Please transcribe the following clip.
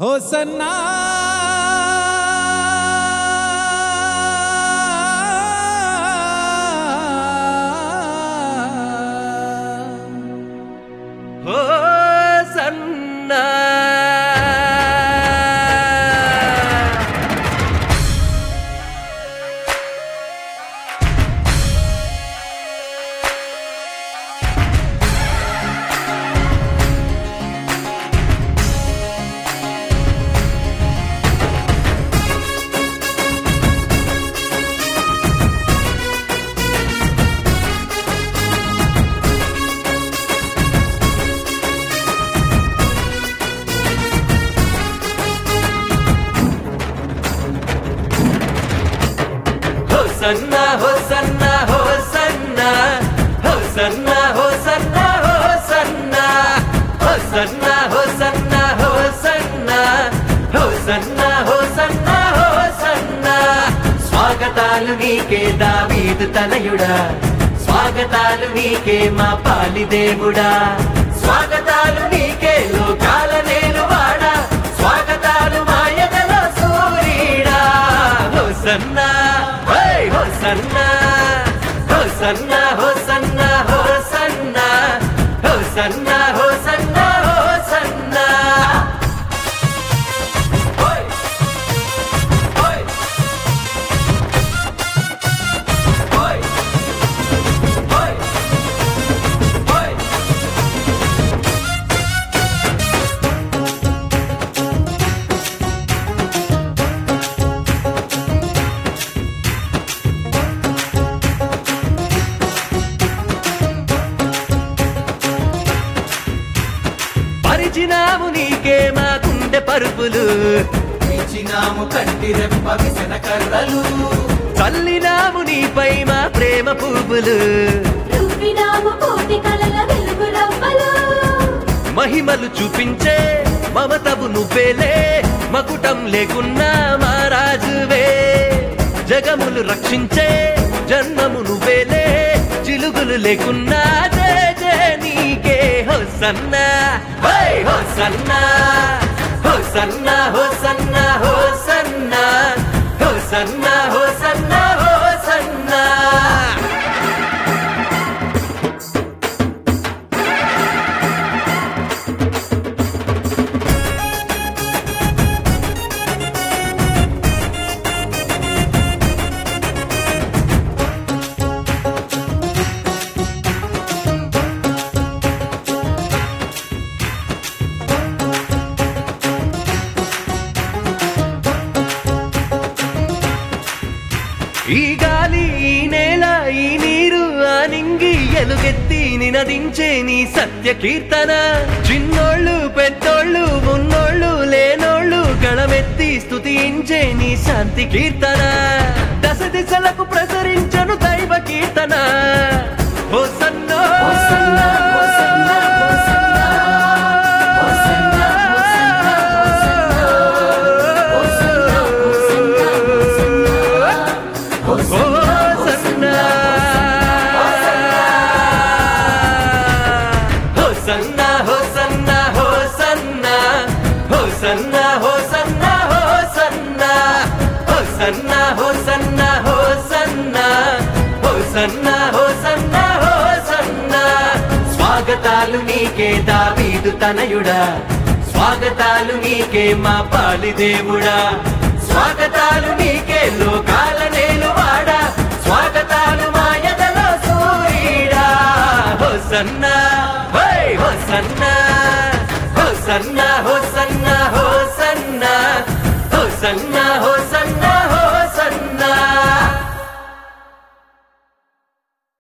Hosanna హోసన్నా హోసన్నా హోసన్నా హోసన్నా హోసన్నా హోసన్నా హోసన్నా హోసన్నా హోసన్నా హోసన్నా హోసన్నా హోసన్నా హోసన్నా స్వాగతాలు నీకే దావీదు తనయుడా స్వాగతాలు నీకే మా పాలి దేవుడా స్వాగతాలు నీకే లోకాల నేలువాడా స్వాగతాలు మాయదల సూరీడా హోసన్నా హై హోసన్నా హోసన్నా హోసన్నా హోసన్నా హోసన్నా హోసన్నా హోసన్నా హోయ్ హోయ్ హోయ్ హోయ్ హోయ్ పరిచినాము నీకే మా గుండె పరుపులు ఇచ్చినాము కంటి రెప్ప విసన కర్రలు చల్లినాము నీపై మా ప్రేమ పువ్వులు రువ్వినాము కోటి కలల వెలుగు రవ్వలు మహిమలు చూపించే మమతవు నువ్వేలే మకుటం లేకున్నా మా రాజువే జగములు రక్షించే జన్మము నువ్వేలే చిలుగులు లేకున్నా జయ జయ నీకే హోసన్నా హై హోసన్నా హోసన్నా హోసన్నా హోసన్నా హోసన్నా హోసన్నా హోసన్నా ఈ గాలి ఈ నేల ఈ నీరు ఆ నింగి ఎలుగెత్తి నినదించే నీ సత్య కీర్తన చిన్నోళ్ళు పెద్దోళ్ళు ఉన్నోళ్ళు లేనోళ్ళు గళమెత్తి స్తుతించే నీ శాంతి కీర్తన దశ దిశలకు ప్రసరించను దైవ కీర్తన హోసన్నో హోసన్నా, హోసన్నా, హోసన్నా. హోసన్నా, హోసన్నా, హోసన్నా. హోసన్నా, హోసన్నా, హోసన్నా. హోసన్నా హోసన్నా హోసన్నా హోసన్నా హోసన్నా హోసన్నా హోసన్నా హోసన్నా హోసన్నా హోసన్నా హోసన్నా హోసన్నా స్వాగతాలు నీకే దావీదు తనయుడా స్వాగతాలు నీకే మా పాలి దేవుడా స్వాగతాలు నీకే లోకాల నేలువాడా స్వాగతాలు మా ఎదలో సూరీడా హోసన్నా హై హోసన్నా హోసన్నా హోసన్నా హోసన్నా హోసన్నా